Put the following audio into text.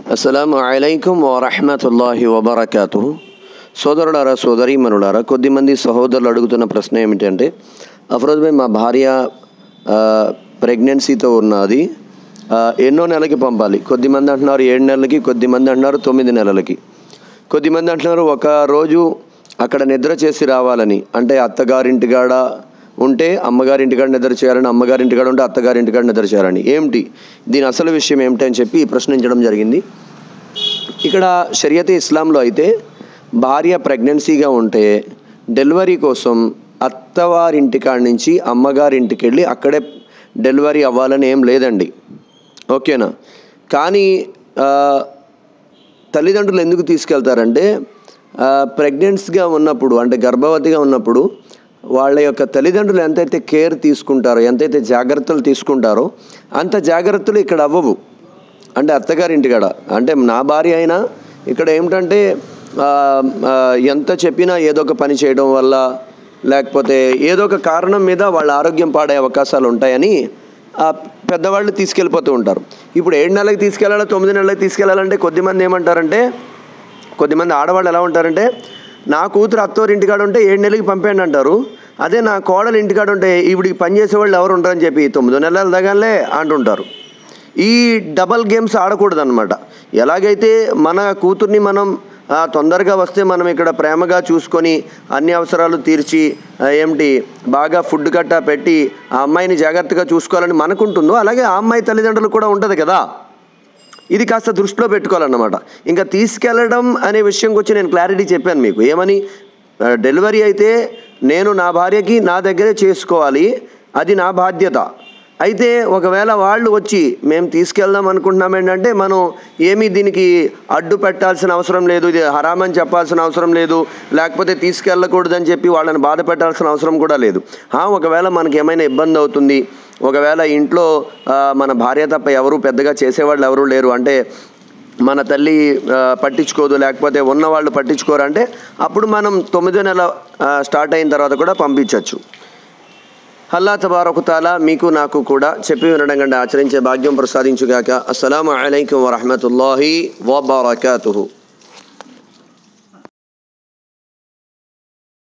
అస్సలాము అలైకుం వరహమతుల్లాహి వబర్కాతు సోదరులారా సోదరీమణులారా కొద్దిమంది సహోదరులు అడుగుతున్న ప్రశ్న ఏమిటంటే అఫరోజ్ భాయ్ మా భార్య ఆ, ప్రెగ్నెన్సీతో ఉన్నది ఆ, ఎన్నో నెలలకి పంపాలి కొద్దిమంది అంటున్నారు ఏడు నెలలకి కొద్దిమంది అంటున్నారు తొమ్మిది నెలలకి కొద్దిమంది అంటున్నారు ఒక రోజు అక్కడ నిద్ర చేసి రావాలని అంటే అత్తగారింటికాడ ఉంటే అమ్మగారింటికాడ నిద్ర చేయాలని అమ్మగారింటికాడ ఉంటే అత్తగారింటికాడ నిద్ర చేయాలని ఏమిటి దీని అసలు విషయం ఏమిటి అని చెప్పి ప్రశ్నించడం జరిగింది ఇక్కడ షరియత్ ఇస్లాంలో అయితే భార్య ప్రెగ్నెన్సీగా ఉంటే డెలివరీ కోసం అత్తవారింటికాడ నుంచి అమ్మగారింటికి వెళ్ళి అక్కడే డెలివరీ అవ్వాలని ఏం లేదండి ఓకేనా కానీ ఆ, తల్లిదండ్రులు ఎందుకు తీసుకెళ్తారంటే ప్రెగ్నెన్స్గా ఉన్నప్పుడు అంటే గర్భవతిగా ఉన్నప్పుడు వాళ్ళ యొక్క తల్లిదండ్రులు ఎంతైతే కేర్ తీసుకుంటారో ఎంతైతే జాగ్రత్తలు తీసుకుంటారో అంత జాగ్రత్తలు ఇక్కడ అవ్వవు అంటే అత్తగారి ఇంటికాడ అంటే నా భార్య అయినా ఇక్కడ ఏమిటంటే ఆ, ఆ, ఎంత చెప్పినా ఏదో ఒక పని చేయడం వల్ల లేకపోతే ఏదో ఒక కారణం మీద వాళ్ళ ఆరోగ్యం పాడే అవకాశాలు ఉంటాయని ఆ పెద్దవాళ్ళు తీసుకెళ్ళిపోతూ ఉంటారు ఇప్పుడు ఏడు నెలలకు తీసుకెళ్ళాలి తొమ్మిది నెలలకు తీసుకెళ్ళాలంటే కొద్దిమంది ఏమంటారంటే కొద్దిమంది ఆడవాళ్ళు ఎలా ఉంటారంటే నా కూతురు అత్తవారి ఇంటికాడ ఉంటే ఏడు నెలలకి పంపేయండి అంటారు అదే నా కోడలు ఇంటికాడ ఉంటే ఈవిడికి పని చేసేవాళ్ళు ఎవరు ఉంటారని చెప్పి తొమ్మిదో నెలలు తగాలే అంటుంటారు ఈ డబల్ గేమ్స్ ఆడకూడదు అనమాట ఎలాగైతే మన కూతుర్ని మనం ఆ, తొందరగా వస్తే మనం ఇక్కడ ప్రేమగా చూసుకొని అన్ని అవసరాలు తీర్చి ఆ, ఏమిటి బాగా ఫుడ్ కట్టా పెట్టి ఆ అమ్మాయిని జాగ్రత్తగా చూసుకోవాలని మనకుంటుందో అలాగే ఆ అమ్మాయి తల్లిదండ్రులు కూడా ఉంటుంది కదా ఇది కాస్త దృష్టిలో పెట్టుకోవాలన్నమాట ఇంకా తీసుకెళ్ళడం అనే విషయంకి వచ్చి నేను క్లారిటీ చెప్పాను మీకు ఏమని ఆ, డెలివరీ అయితే నేను నా భార్యకి నా దగ్గరే చేసుకోవాలి అది నా బాధ్యత అయితే ఒకవేళ వాళ్ళు వచ్చి మేము తీసుకెళ్దాం అనుకుంటున్నాం ఏంటంటే మనం ఏమీ దీనికి అడ్డు పెట్టాల్సిన అవసరం లేదు ఇది హరామని చెప్పాల్సిన అవసరం లేదు లేకపోతే తీసుకెళ్ళకూడదని చెప్పి వాళ్ళని బాధ పెట్టాల్సిన అవసరం కూడా లేదు ఆ, ఒకవేళ మనకి ఏమైనా ఇబ్బంది అవుతుంది ఒకవేళ ఇంట్లో ఆ, మన భార్య తప్ప ఎవరు పెద్దగా చేసేవాళ్ళు ఎవరు లేరు అంటే మన తల్లి ఆ, పట్టించుకోదు లేకపోతే ఉన్నవాళ్ళు పట్టించుకోరు అంటే అప్పుడు మనం తొమ్మిదో నెల ఆ, స్టార్ట్ అయిన తర్వాత కూడా పంపించవచ్చు అల్లా తబారకుతాలా మీకు నాకు కూడా చెప్పి వినడం కంటే ఆచరించే భాగ్యం ప్రసాదించుగాక అస్సలం అయికం వరహమతుల్లాహి వబర్కతుహు